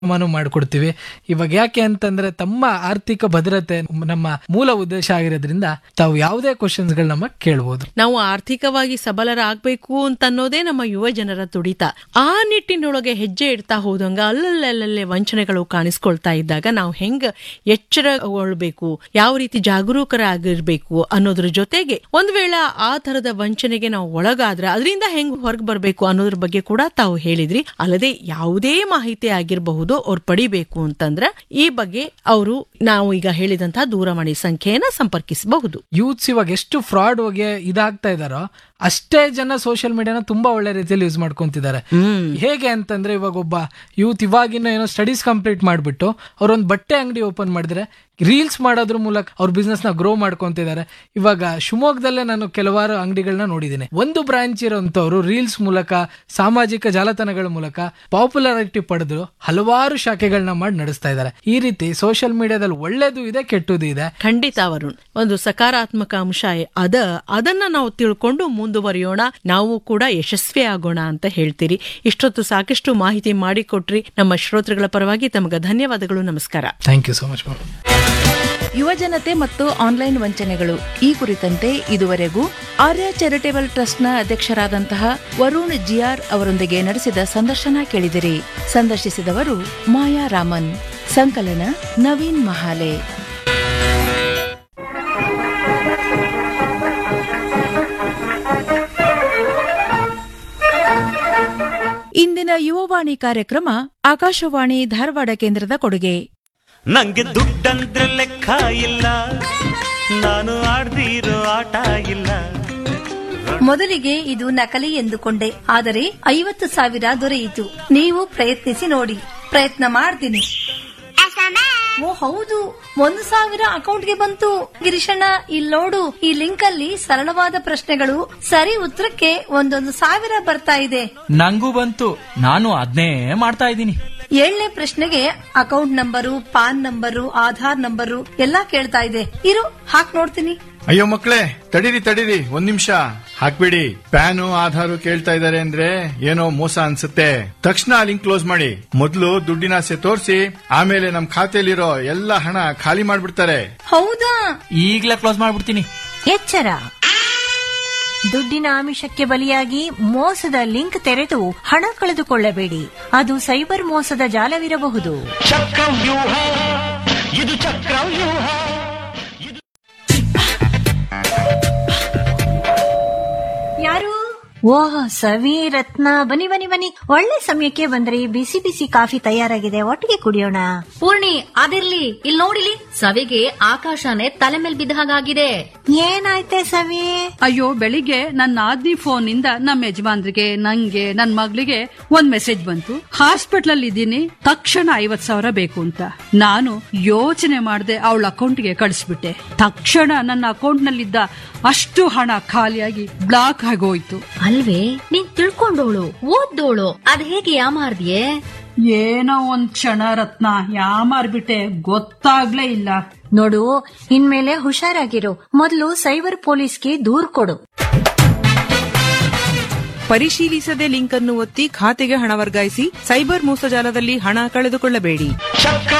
ಕಾರ್ಯಕ್ರಮನೂ ಮಾಡ್ಕೊಡ್ತೀವಿ ಇವಾಗ ಯಾಕೆ ಅಂತಂದ್ರೆ ತಮ್ಮ ಆರ್ಥಿಕ ಭದ್ರತೆ ನಮ್ಮ ಮೂಲ ಉದ್ದೇಶ ಆಗಿರೋದ್ರಿಂದ ತಾವು ಯಾವುದೇ ಕ್ವಶನ್ಸ್ ಗಳು ನಮ್ಮ ಕೇಳ್ಬೋದು ನಾವು ಆರ್ಥಿಕವಾಗಿ ಸಬಲರಾಗಬೇಕು ಅಂತ ಅನ್ನೋದೇ ನಮ್ಮ ಯುವ ಜನರ ತುಡಿತ ಆ ನಿಟ್ಟಿನೊಳಗೆ ಹೆಜ್ಜೆ ಇಡ್ತಾ ಹೋದಂಗ ಅಲ್ಲಲ್ಲೇ ವಂಚನೆಗಳು ಕಾಣಿಸ್ಕೊಳ್ತಾ ಇದ್ದಾಗ ನಾವು ಹೆಂಗ ಎಚ್ಚರಗೊಳ್ಬೇಕು ಯಾವ ರೀತಿ ಜಾಗರೂಕರಾಗಿರ್ಬೇಕು ಅನ್ನೋದ್ರ ಜೊತೆಗೆ ಒಂದ್ ವೇಳೆ ಆ ತರದ ವಂಚನೆಗೆ ನಾವು ಒಳಗಾದ್ರೆ ಅದರಿಂದ ಹೆಂಗ್ ಹೊರಗೆ ಬರಬೇಕು ಅನ್ನೋದ್ರ ಬಗ್ಗೆ ಕೂಡ ತಾವು ಹೇಳಿದ್ರಿ ಅಲ್ಲದೆ ಯಾವುದೇ ಮಾಹಿತಿ ಆಗಿರಬಹುದು ಅವ್ರು ಪಡಿಬೇಕು ಅಂತಂದ್ರೆ ಈ ಬಗ್ಗೆ ಅವರು ನಾವು ಈಗ ಹೇಳಿದಂತಹ ದೂರವಾಣಿ ಸಂಖ್ಯೆಯನ್ನ ಸಂಪರ್ಕಿಸಬಹುದು ಯೂತ್ಸ್ ಇವಾಗ ಎಷ್ಟು ಫ್ರಾಡ್ ಹೋಗಿ ಇದಾಗ್ತಾ ಇದಾರೋ ಅಷ್ಟೇ ಜನ ಸೋಷಿಯಲ್ ಮೀಡಿಯಾನ ತುಂಬಾ ಒಳ್ಳೆ ರೀತಿಯಲ್ಲಿ ಯೂಸ್ ಮಾಡ್ಕೊಂತಿದ್ದಾರೆ ಹೇಗೆ ಅಂತಂದ್ರೆ ಇವಾಗ ಒಬ್ಬ ಯೂತ್ ಇವಾಗಿನ ಏನೋ ಸ್ಟಡೀಸ್ ಕಂಪ್ಲೀಟ್ ಮಾಡ್ಬಿಟ್ಟು ಅವ್ರೊಂದು ಬಟ್ಟೆ ಅಂಗಡಿ ಓಪನ್ ಮಾಡಿದ್ರೆ ರೀಲ್ಸ್ ಮಾಡೋದ್ರ ಮೂಲಕ ಅವ್ರ ಬಿಸ್ನೆಸ್ ನ ಗ್ರೋ ಮಾಡ್ಕೊಂತಿದ್ದಾರೆ ಇವಾಗ ಶಿವಮೊಗ್ಗದಲ್ಲೇ ನಾನು ಕೆಲವಾರು ಅಂಗಡಿಗಳನ್ನ ನೋಡಿದ್ದೀನಿ ಒಂದು ಬ್ರಾಂಚ್ ಇರೋಂಥವ್ರು ರೀಲ್ಸ್ ಮೂಲಕ ಸಾಮಾಜಿಕ ಜಾಲತಾಣಗಳ ಮೂಲಕ ಪಾಪ್ಯುಲಾರಿಟಿ ಪಡೆದು ಹಲವಾರು ಶಾಖೆಗಳನ್ನ ಮಾಡಿ ನಡೆಸ್ತಾ ಇದ್ದಾರೆ ಈ ರೀತಿ ಸೋಷಿಯಲ್ ಮೀಡಿಯಾದಲ್ಲಿ ಒಳ್ಳೇದು ಇದೆ ಕೆಟ್ಟದ್ದು ಇದೆ ಖಂಡಿತ ವರುಣ್ ಒಂದು ಸಕಾರಾತ್ಮಕ ಅಂಶ ಅದ ಅದನ್ನ ನಾವು ತಿಳ್ಕೊಂಡು ಮುಂದುವರಿಯೋಣ ನಾವು ಕೂಡ ಯಶಸ್ವಿ ಆಗೋಣ ಅಂತ ಹೇಳ್ತೀರಿ ಇಷ್ಟೊತ್ತು ಸಾಕಷ್ಟು ಮಾಹಿತಿ ಮಾಡಿಕೊಟ್ರಿ ನಮ್ಮ ಶ್ರೋತೃಗಳ ಪರವಾಗಿ ತಮಗೆ ಧನ್ಯವಾದಗಳು ನಮಸ್ಕಾರ thank you so much ma'am ಯುವಜನತೆ ಮತ್ತು ಆನ್ಲೈನ್ ವಂಚನೆಗಳು ಈ ಕುರಿತಂತೆ ಇದುವರೆಗೂ ಆರ್ಯ ಚಾರಿಟೇಬಲ್ ಟ್ರಸ್ಟ್ನ ಅಧ್ಯಕ್ಷರಾದಂತಹ ವರುಣ್ ಜಿಯಾರ್ ಅವರೊಂದಿಗೆ ನಡೆಸಿದ ಸಂದರ್ಶನ ಕೇಳಿದಿರಿ ಸಂದರ್ಶಿಸಿದವರು ಮಾಯಾ ರಾಮನ್ ಸಂಕಲನ ನವೀನ್ ಮಹಾಲೆ ಇಂದಿನ ಯುವವಾಣಿ ಕಾರ್ಯಕ್ರಮ ಆಕಾಶವಾಣಿ ಧಾರವಾಡ ಕೇಂದ್ರದ ಕೊಡುಗೆ ನಂಗೆ ದುಡ್ಡಂದ್ರೆ ಲೆಕ್ಕ ಇಲ್ಲ ನಾನು ಆಡ್ದಿರೋ ಆಟ ಇಲ್ಲ ಮೊದಲಿಗೆ ಇದು ನಕಲಿ ಎಂದುಕೊಂಡೆ ಆದರೆ ಐವತ್ತು ಸಾವಿರ ದೊರೆಯಿತು ನೀವು ಪ್ರಯತ್ನಿಸಿ ನೋಡಿ ಪ್ರಯತ್ನ ಮಾಡ್ತೀನಿ ಓ ಹೌದು ಒಂದು ಸಾವಿರ ಅಕೌಂಟ್ಗೆ ಬಂತು ಗಿರೀಶಣ್ಣ ಇಲ್ಲಿ ನೋಡು ಈ ಲಿಂಕ್ ಅಲ್ಲಿ ಸರಳವಾದ ಪ್ರಶ್ನೆಗಳು ಸರಿ ಉತ್ತರಕ್ಕೆ ಒಂದೊಂದು ಸಾವಿರ ಬರ್ತಾ ಇದೆ ನಂಗೂ ಬಂತು ನಾನು ಅದ್ನೇ ಮಾಡ್ತಾ ಇದ್ದೀನಿ ಏಳನೇ ಪ್ರಶ್ನೆಗೆ account number PAN number Aadhaar number ಎಲ್ಲಾ ಕೇಳ್ತಾ ಇದೆ ಇರು ಹಾಕ್ ನೋಡ್ತೀನಿ ಅಯ್ಯೋ ಮಕ್ಳೇ ತಡೀರಿ ತಡೀರಿ ಒಂದ್ ನಿಮಿಷ ಹಾಕ್ಬಿಡಿ ಪ್ಯಾನು ಆಧಾರು ಕೇಳ್ತಾ ಇದಾರೆ ಅಂದ್ರೆ ಏನೋ ಮೋಸ ಅನ್ಸುತ್ತೆ ತಕ್ಷಣ ಲಿಂಕ್ ಕ್ಲೋಸ್ ಮಾಡಿ ಮೊದಲು ದುಡ್ಡಿನ ಆಸೆ ತೋರಿಸಿ ಆಮೇಲೆ ನಮ್ ಖಾತೆಯಲ್ಲಿರೋ ಎಲ್ಲ ಹಣ ಖಾಲಿ ಮಾಡ್ಬಿಡ್ತಾರೆ ಹೌದಾ ಈಗ್ಲೇ ಕ್ಲೋಸ್ ಮಾಡ್ಬಿಡ್ತೀನಿ ಎಚ್ಚರ ದುಡ್ಡಿನ ಆಮಿಷಕ್ಕೆ ಬಲಿಯಾಗಿ ಮೋಸದ ಲಿಂಕ್ ತೆರೆದು ಹಣ ಕಳೆದುಕೊಳ್ಳಬೇಡಿ ಅದು ಸೈಬರ್ ಮೋಸದ ಜಾಲವಿರಬಹುದು ಚಕ್ರವ್ಯೂಹ ಇದು ಚಕ್ರವ್ಯೂಹ ಯಾರು ಓಹ್ ಸವಿ ರತ್ನ ಬನ್ನಿ ಬನ್ನಿ ಬನ್ನಿ ಒಳ್ಳೆ ಸಮಯಕ್ಕೆ ಬಂದ್ರಿ ಬಿಸಿ ಬಿಸಿ ಕಾಫಿ ತಯಾರಾಗಿದೆ ಒಟ್ಟಿಗೆ ಕುಡಿಯೋಣ ಪೂರ್ಣಿ ಅದಿರ್ಲಿ ಇಲ್ಲಿ ನೋಡಿಲಿ ಸವಿಗೆ ಆಕಾಶನೇ ತಲೆ ಮೇಲ್ ಬಿದ್ದ ಹಾಗಾಗಿದೆ ಏನಾಯ್ತೆ ಸವಿ ಅಯ್ಯೋ ಬೆಳಿಗ್ಗೆ ನನ್ನ ಆದ್ನಿ ಫೋನ್ ಇಂದ ನಮ್ಮ ಯಜಮಾನ್ರಿಗೆ ನಂಗೆ ನನ್ ಮಗಳಿಗೆ ಒಂದ್ ಮೆಸೇಜ್ ಬಂತು ಹಾಸ್ಪಿಟಲ್ ಅಲ್ಲಿ ಇದ್ದೀನಿ ತಕ್ಷಣ ಐವತ್ ಸಾವಿರ ಬೇಕು ಅಂತ ನಾನು ಯೋಚನೆ ಮಾಡದೆ ಅವಳ ಅಕೌಂಟ್ಗೆ ಕಳಿಸ್ಬಿಟ್ಟೆ ತಕ್ಷಣ ನನ್ನ ಅಕೌಂಟ್ ನಲ್ಲಿದ್ದ ಅಷ್ಟು ಹಣ ಖಾಲಿಯಾಗಿ ಬ್ಲಾಕ್ ಆಗೋಯ್ತು ಅಲ್ವೇ ನೀನ್ ತಿಳ್ಕೊಂಡೋಳು ಓದ್ದೋಳು ಅದ್ ಹೇಗೆ ಯಾಮಾರ್ದಿಯೇ ಏನೋ ಒಂದ್ ಕ್ಷಣ ರತ್ನ ಯಾಮಾರ್ಬಿಟ್ಟೆ ಗೊತ್ತಾಗ್ಲೇ ಇಲ್ಲ ನೋಡು ಇನ್ಮೇಲೆ ಹುಷಾರಾಗಿರು ಮೊದಲು ಸೈಬರ್ ಪೊಲೀಸ್ಗೆ ದೂರ್ ಕೊಡು ಪರಿಶೀಲಿಸದೆ ಲಿಂಕ್ ಅನ್ನು ಒತ್ತಿ ಖಾತೆಗೆ ಹಣ ವರ್ಗಾಯಿಸಿ ಸೈಬರ್ ಮೋಸಜಾಲದಲ್ಲಿ ಹಣ ಕಳೆದುಕೊಳ್ಳಬೇಡಿ ಚಕ್ರ